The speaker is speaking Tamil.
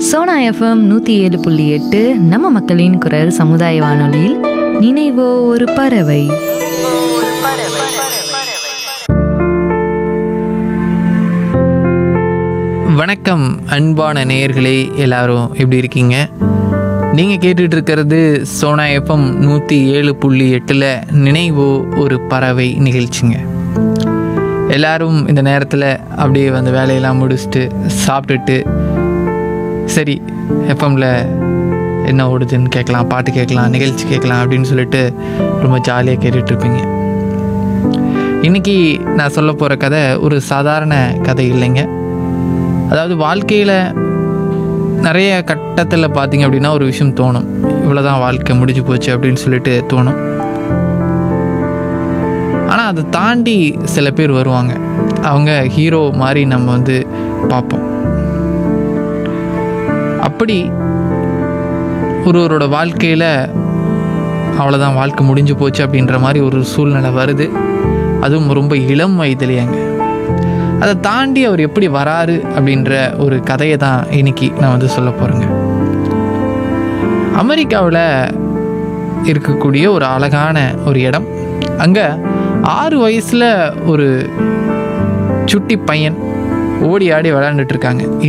சோனா எஃப்எம் நூற்றி ஏழு புள்ளி எட்டு நம்ம மக்களின் குரல் சமுதாய வானொலியில் நினைவோ ஒரு பறவை வணக்கம் அன்பான நேயர்களே எல்லாரும் எப்படி இருக்கீங்க நீங்கள் கேட்டுட்டு இருக்கிறது சோனா எஃப்எம் நூற்றி ஏழு புள்ளி எட்டில் நினைவோ ஒரு பறவை நிகழ்ச்சிங்க எல்லாரும் இந்த நேரத்தில் அப்படியே வந்து வேலையெல்லாம் முடிச்சுட்டு சாப்பிட்டுட்டு சரி எஃப்எம்மில் என்ன ஓடுதுன்னு கேட்கலாம் பாட்டு கேட்கலாம் நிகழ்ச்சி கேட்கலாம் அப்படின்னு சொல்லிட்டு ரொம்ப ஜாலியாக கேட்டுட்ருப்பீங்க இன்னைக்கு நான் சொல்ல போகிற கதை ஒரு சாதாரண கதை இல்லைங்க அதாவது வாழ்க்கையில் நிறைய கட்டத்தில் பார்த்தீங்க அப்படின்னா ஒரு விஷயம் தோணும் இவ்வளோதான் வாழ்க்கை முடிஞ்சு போச்சு அப்படின்னு சொல்லிட்டு தோணும் ஆனால் அதை தாண்டி சில பேர் வருவாங்க அவங்க ஹீரோ மாதிரி நம்ம வந்து பார்ப்போம் அப்படி ஒருவரோட வாழ்க்கையில் அவ்வளோதான் வாழ்க்கை முடிஞ்சு போச்சு அப்படின்ற மாதிரி ஒரு சூழ்நிலை வருது அதுவும் ரொம்ப இளம் வயதுலையாங்க அதை தாண்டி அவர் எப்படி வராரு அப்படின்ற ஒரு கதையை தான் இன்னைக்கு நான் வந்து சொல்ல போகிறேங்க அமெரிக்காவில் இருக்கக்கூடிய ஒரு அழகான ஒரு இடம் அங்கே ஆறு வயசில் ஒரு சுட்டி பையன் ஓடி ஆடி விளையாண்டுட்டு இருக்காங்க